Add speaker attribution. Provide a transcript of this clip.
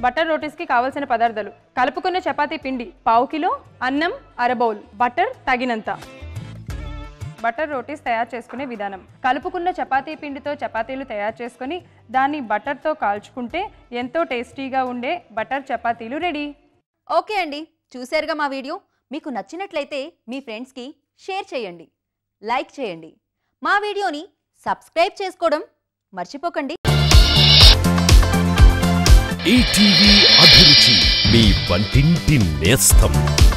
Speaker 1: butter రోటీస్కి కావలసిన పదార్థాలు కలుపుకున్న చపాతీ పిండి పావు కిలో అన్నం అరబౌల్ బటర్ తగినంత బటర్ రోటీస్ తయారు చేసుకునే విధానం కలుపుకున్న చపాతీ పిండితో చపాతీలు తయారు చేసుకొని దాన్ని బటర్తో కాల్చుకుంటే ఎంతో టేస్టీగా ఉండే బటర్ చపాతీలు రెడీ
Speaker 2: ఓకే అండి చూశారుగా మా వీడియో మీకు నచ్చినట్లయితే మీ ఫ్రెండ్స్కి షేర్ చేయండి లైక్ చేయండి మా వీడియోని సబ్స్క్రైబ్ చేసుకోవడం మర్చిపోకండి
Speaker 3: ఈటీవీ అభిరుచి మీ వంటింటి నేస్తం